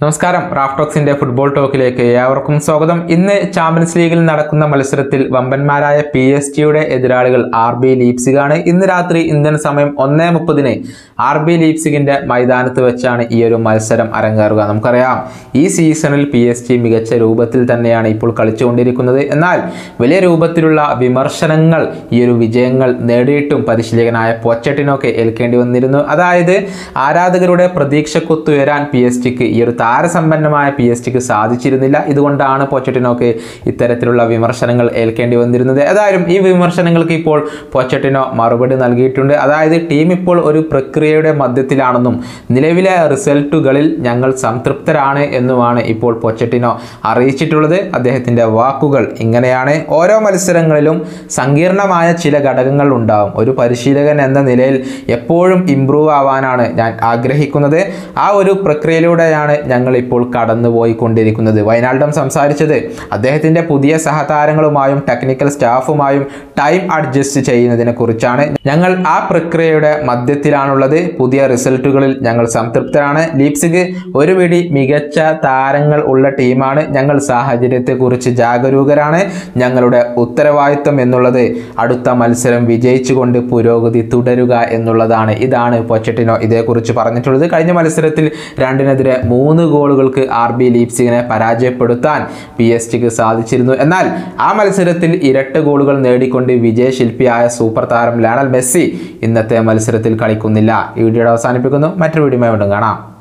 നമസ്കാരം റാഫ്റ്റോക്സിന്റെ ഫുട്ബോൾ ടോക്കിലേക്ക് ഏവർക്കും സ്വാഗതം ഇന്ന് ചാമ്പ്യൻസ് ലീഗിൽ നടക്കുന്ന മത്സരത്തിൽ വമ്പന്മാരായ പി എസ് ജിയുടെ എതിരാളികൾ ആർ ബി ലീപ്സിഗാണ് ഇന്ന് രാത്രി ഇന്ത്യൻ സമയം ഒന്നേ മുപ്പതിന് ആർ ബി ലീപ്സിഗിന്റെ മൈതാനത്ത് വെച്ചാണ് ഈ ഒരു മത്സരം അരങ്ങേറുക നമുക്കറിയാം ഈ സീസണിൽ പി എസ് ജി മികച്ച രൂപത്തിൽ തന്നെയാണ് ഇപ്പോൾ കളിച്ചുകൊണ്ടിരിക്കുന്നത് എന്നാൽ വലിയ രൂപത്തിലുള്ള വിമർശനങ്ങൾ ഈ ഒരു വിജയങ്ങൾ നേടിയിട്ടും പരിശീലകനായ പോച്ചറ്റിനൊക്കെ ഏൽക്കേണ്ടി വന്നിരുന്നു അതായത് ആരാധകരുടെ പ്രതീക്ഷക്കൊത്തുയരാൻ പി എസ് ജിക്ക് ഈ ഒരു താരസമ്പന്നമായ പി എസ് ജിക്ക് സാധിച്ചിരുന്നില്ല ഇതുകൊണ്ടാണ് പോച്ചറ്റിനോക്ക് ഇത്തരത്തിലുള്ള വിമർശനങ്ങൾ ഏൽക്കേണ്ടി വന്നിരുന്നത് ഏതായാലും ഈ വിമർശനങ്ങൾക്ക് ഇപ്പോൾ പോച്ചറ്റിനോ മറുപടി നൽകിയിട്ടുണ്ട് അതായത് ടീം ഇപ്പോൾ ഒരു പ്രക്രിയയുടെ മധ്യത്തിലാണെന്നും നിലവിലെ റിസൾട്ടുകളിൽ ഞങ്ങൾ സംതൃപ്തരാണ് എന്നുമാണ് ഇപ്പോൾ പൊച്ചറ്റിനോ അറിയിച്ചിട്ടുള്ളത് അദ്ദേഹത്തിൻ്റെ വാക്കുകൾ ഇങ്ങനെയാണ് ഓരോ മത്സരങ്ങളിലും സങ്കീർണമായ ചില ഘടകങ്ങൾ ഉണ്ടാവും ഒരു പരിശീലകൻ എന്ന നിലയിൽ എപ്പോഴും ഇമ്പ്രൂവ് ആവാനാണ് ഞാൻ ആഗ്രഹിക്കുന്നത് ആ ഒരു പ്രക്രിയയിലൂടെയാണ് ഞങ്ങൾ ഇപ്പോൾ കടന്നുപോയിക്കൊണ്ടിരിക്കുന്നത് വയനാടും സംസാരിച്ചത് അദ്ദേഹത്തിൻ്റെ പുതിയ സഹതാരങ്ങളുമായും ടെക്നിക്കൽ സ്റ്റാഫുമായും ടൈം അഡ്ജസ്റ്റ് ചെയ്യുന്നതിനെ കുറിച്ചാണ് ഞങ്ങൾ ആ പ്രക്രിയയുടെ മധ്യത്തിലാണുള്ളത് പുതിയ റിസൾട്ടുകളിൽ ഞങ്ങൾ സംതൃപ്തരാണ് ലീപ്സിഗ് ഒരു പിടി മികച്ച താരങ്ങൾ ഉള്ള ടീമാണ് ഞങ്ങൾ സാഹചര്യത്തെക്കുറിച്ച് ജാഗരൂകരാണ് ഞങ്ങളുടെ ഉത്തരവാദിത്വം എന്നുള്ളത് അടുത്ത മത്സരം വിജയിച്ചുകൊണ്ട് പുരോഗതി തുടരുക എന്നുള്ളതാണ് ഇതാണ് പൊച്ചറ്റിനോ ഇതേക്കുറിച്ച് പറഞ്ഞിട്ടുള്ളത് കഴിഞ്ഞ മത്സരത്തിൽ രണ്ടിനെതിരെ മൂന്ന് ഗോളുകൾക്ക് ആർ ബി ലീപ്സിങ്ങിനെ പരാജയപ്പെടുത്താൻ പി എസ് ടിക്ക് സാധിച്ചിരുന്നു എന്നാൽ ആ മത്സരത്തിൽ ഇരട്ട ഗോളുകൾ നേടിക്കൊണ്ട് വിജയശില്പിയായ സൂപ്പർ താരം ലയണൽ മെസ്സി ഇന്നത്തെ മത്സരത്തിൽ കളിക്കുന്നില്ല ഈ വീഡിയോയുടെ അവസാനിപ്പിക്കുന്നു മറ്റൊരു വീഡിയോ വീണ്ടും കാണാം